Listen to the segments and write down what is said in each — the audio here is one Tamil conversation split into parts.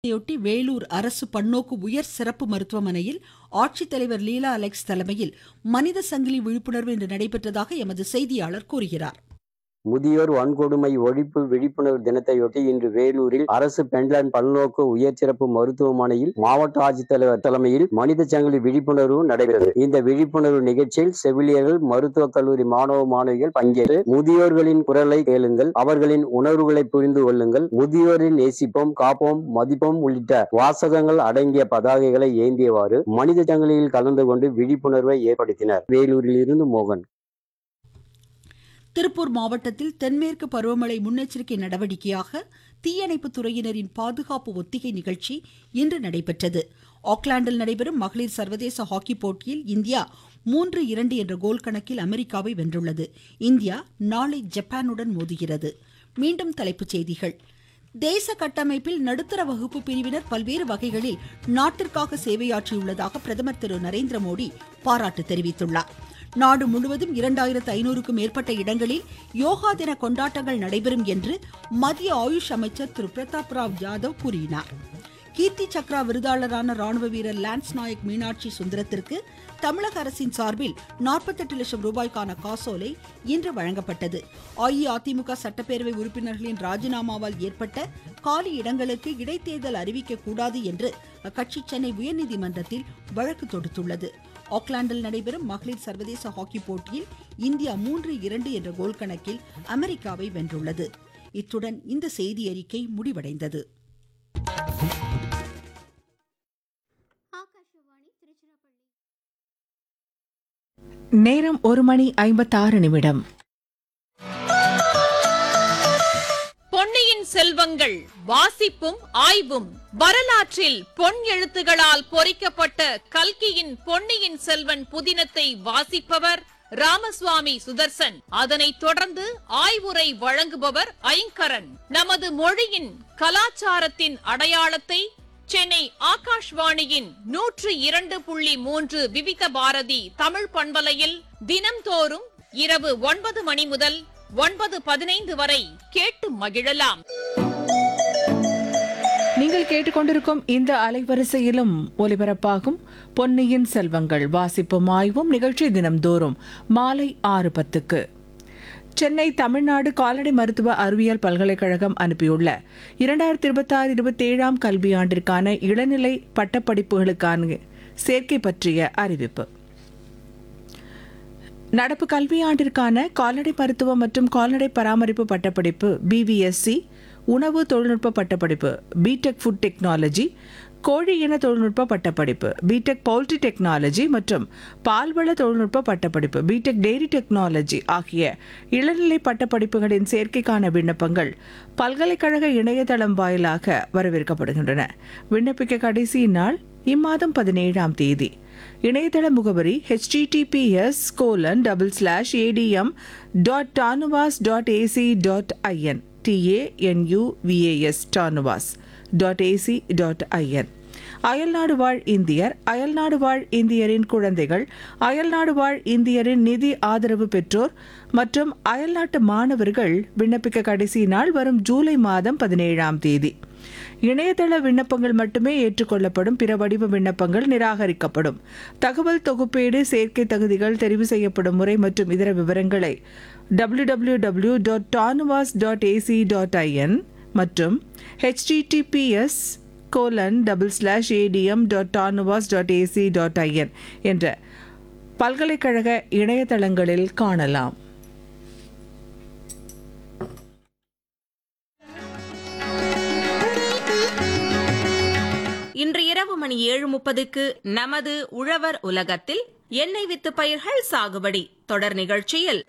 இதையொட்டி வேலூர் அரசு பன்னோக்கு உயர் சிறப்பு மருத்துவமனையில் ஆட்சித்தலைவர் லீலா அலெக்ஸ் தலைமையில் மனித சங்கிலி விழிப்புணர்வு இன்று நடைபெற்றதாக எமது செய்தியாளர் கூறுகிறார் முதியோர் வன்கொடுமை ஒழிப்பு விழிப்புணர்வு தினத்தையொட்டி இன்று வேலூரில் அரசு பெண்லன் பல்நோக்கு உயர்சிறப்பு மருத்துவமனையில் மாவட்ட ஆட்சித்தலைவர் தலைமையில் மனித சங்கிலி விழிப்புணர்வு நடைபெற்றது இந்த விழிப்புணர்வு நிகழ்ச்சியில் செவிலியர்கள் மருத்துவக் கல்லூரி மாணவ மாணவிகள் பங்கேற்று முதியோர்களின் குரலை கேளுங்கள் அவர்களின் உணர்வுகளை புரிந்து கொள்ளுங்கள் முதியோரின் நேசிப்போம் காப்போம் மதிப்போம் உள்ளிட்ட வாசகங்கள் அடங்கிய பதாகைகளை ஏந்தியவாறு மனித சங்கிலியில் கலந்து கொண்டு விழிப்புணர்வை ஏற்படுத்தினர் வேலூரில் இருந்து மோகன் திருப்பூர் மாவட்டத்தில் தென்மேற்கு பருவமழை முன்னெச்சரிக்கை நடவடிக்கையாக தீயணைப்பு துறையினரின் பாதுகாப்பு ஒத்திகை நிகழ்ச்சி இன்று நடைபெற்றது ஆக்லாந்தில் நடைபெறும் மகளிர் சர்வதேச ஹாக்கி போட்டியில் இந்தியா மூன்று இரண்டு என்ற கோல் கணக்கில் அமெரிக்காவை வென்றுள்ளது இந்தியா நாளை ஜப்பானுடன் மோதுகிறது மீண்டும் தலைப்புச் செய்திகள் தேச கட்டமைப்பில் நடுத்தர வகுப்பு பிரிவினர் பல்வேறு வகைகளில் நாட்டிற்காக சேவையாற்றியுள்ளதாக பிரதமர் திரு நரேந்திர மோடி பாராட்டு தெரிவித்துள்ளார் நாடு முழுவதும் இரண்டாயிரத்து ஐநூறுக்கும் மேற்பட்ட இடங்களில் யோகா தின கொண்டாட்டங்கள் நடைபெறும் என்று மத்திய ஆயுஷ் அமைச்சர் திரு பிரதாப் ராவ் யாதவ் கூறினார் கீர்த்தி சக்ரா விருதாளரான ராணுவ வீரர் லான்ஸ் நாயக் மீனாட்சி சுந்தரத்திற்கு தமிழக அரசின் சார்பில் நாற்பத்தெட்டு லட்சம் ரூபாய்க்கான காசோலை இன்று வழங்கப்பட்டது அஇஅதிமுக சட்டப்பேரவை உறுப்பினர்களின் ராஜினாமாவால் ஏற்பட்ட காலி இடங்களுக்கு இடைத்தேர்தல் அறிவிக்க கூடாது என்று அக்கட்சி சென்னை உயர்நீதிமன்றத்தில் வழக்கு தொடுத்துள்ளது ஆக்லாந்தில் நடைபெறும் மகளிர் சர்வதேச ஹாக்கி போட்டியில் இந்தியா மூன்று இரண்டு என்ற கோல் கணக்கில் அமெரிக்காவை வென்றுள்ளது இத்துடன் இந்த செய்தி அறிக்கை முடிவடைந்தது ஆகாஷவாணி திருச்சிராப்பள்ளி நேரம் ஒரு மணி ஐம்பத்தாறு நிமிடம் பொன்னியின் செல்வங்கள் வாசிப்பும் ஆய்வும் வரலாற்றில் பொன் எழுத்துகளால் பொறிக்கப்பட்ட கல்கியின் பொன்னியின் செல்வன் புதினத்தை வாசிப்பவர் ராமசுவாமி சுதர்சன் அதனைத் தொடர்ந்து ஆய்வுரை வழங்குபவர் ஐங்கரன் நமது மொழியின் கலாச்சாரத்தின் அடையாளத்தை சென்னை ஆகாஷ்வாணியின் நூற்று இரண்டு புள்ளி மூன்று விவித பாரதி தமிழ் பண்பலையில் தினம்தோறும் இரவு ஒன்பது மணி முதல் ஒன்பது பதினைந்து வரை கேட்டு மகிழலாம் நீங்கள் கேட்டுக்கொண்டிருக்கும் இந்த அலைவரிசையிலும் ஒலிபரப்பாகும் பொன்னியின் செல்வங்கள் வாசிப்பும் ஆய்வும் நிகழ்ச்சி தினம்தோறும் மாலை ஆறு பத்துக்கு சென்னை தமிழ்நாடு கால்நடை மருத்துவ அறிவியல் பல்கலைக்கழகம் அனுப்பியுள்ள இரண்டாயிரத்தி இருபத்தி ஆறு இருபத்தி ஏழாம் கல்வியாண்டிற்கான இளநிலை பட்டப்படிப்புகளுக்கான சேர்க்கை பற்றிய அறிவிப்பு நடப்பு கல்வியாண்டிற்கான கால்நடை மருத்துவம் மற்றும் கால்நடை பராமரிப்பு பட்டப்படிப்பு பிவிஎஸ்சி உணவு தொழில்நுட்ப பட்டப்படிப்பு பிடெக் ஃபுட் டெக்னாலஜி கோழி இன தொழில்நுட்ப பட்டப்படிப்பு பிடெக் பவுல்ட்ரி டெக்னாலஜி மற்றும் பால்வள தொழில்நுட்ப பட்டப்படிப்பு பிடெக் டெய்ரி டெக்னாலஜி ஆகிய இளநிலை பட்டப்படிப்புகளின் சேர்க்கைக்கான விண்ணப்பங்கள் பல்கலைக்கழக இணையதளம் வாயிலாக வரவேற்கப்படுகின்றன விண்ணப்பிக்க கடைசி நாள் இம்மாதம் பதினேழாம் தேதி இணையதள முகவரி HTTPS colon double slash ADM dot Tanuvas dot AC dot IN TANUVAS TANUVAS dot AC dot IN அயல்நாடு வாழ் இந்தியர் அயல்நாடு வாழ் இந்தியரின் குழந்தைகள் அயல்நாடு வாழ் இந்தியரின் நிதி ஆதரவு பெற்றோர் மற்றும் அயல்நாட்டு மாணவர்கள் விண்ணப்பிக்க கடைசி நாள் வரும் ஜூலை மாதம் பதினேழாம் தேதி இணையதள விண்ணப்பங்கள் மட்டுமே ஏற்றுக்கொள்ளப்படும் பிற வடிவ விண்ணப்பங்கள் நிராகரிக்கப்படும் தகவல் தொகுப்பீடு சேர்க்கை தகுதிகள் தெரிவு செய்யப்படும் முறை மற்றும் இதர விவரங்களை W W W dot Tanuvas dot AC dot IN மற்றும் HTTPS colon double slash ADM dot Tanuvas dot AC dot IN என்ற பல்கலைக்கழக இணையதளங்களில் காணலாம் இன்று இரவு மணி ஏழு முப்பதுக்கு நமது உழவர் உலகத்தில் எண்ணெய் வித்து பயிர்கள் சாகுபடி தொடர் நிகழ்ச்சியில்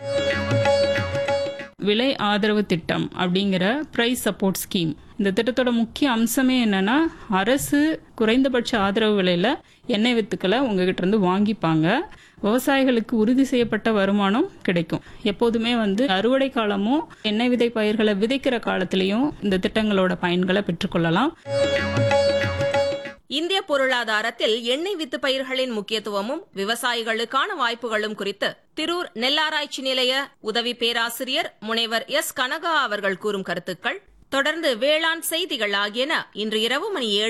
விலை ஆதரவு திட்டம் அப்படிங்கிற பிரைஸ் சப்போர்ட் ஸ்கீம் இந்த திட்டத்தோட முக்கிய அம்சமே என்னன்னா அரசு குறைந்தபட்ச ஆதரவு விலையில எண்ணெய் வித்துக்களை உங்ககிட்ட இருந்து வாங்கிப்பாங்க விவசாயிகளுக்கு உறுதி செய்யப்பட்ட வருமானம் கிடைக்கும் எப்போதுமே வந்து அறுவடை காலமும் எண்ணெய் விதை பயிர்களை விதைக்கிற காலத்திலையும் இந்த திட்டங்களோட பயன்களை பெற்றுக்கொள்ளலாம் இந்திய பொருளாதாரத்தில் எண்ணெய் வித்து பயிர்களின் முக்கியத்துவமும் விவசாயிகளுக்கான வாய்ப்புகளும் குறித்து திரூர் நெல்லாராய்ச்சி நிலைய உதவி பேராசிரியர் முனைவர் எஸ் கனகா அவர்கள் கூறும் கருத்துக்கள் தொடர்ந்து வேளாண் செய்திகள் ஆகியன இன்று இரவு மணி ஏழு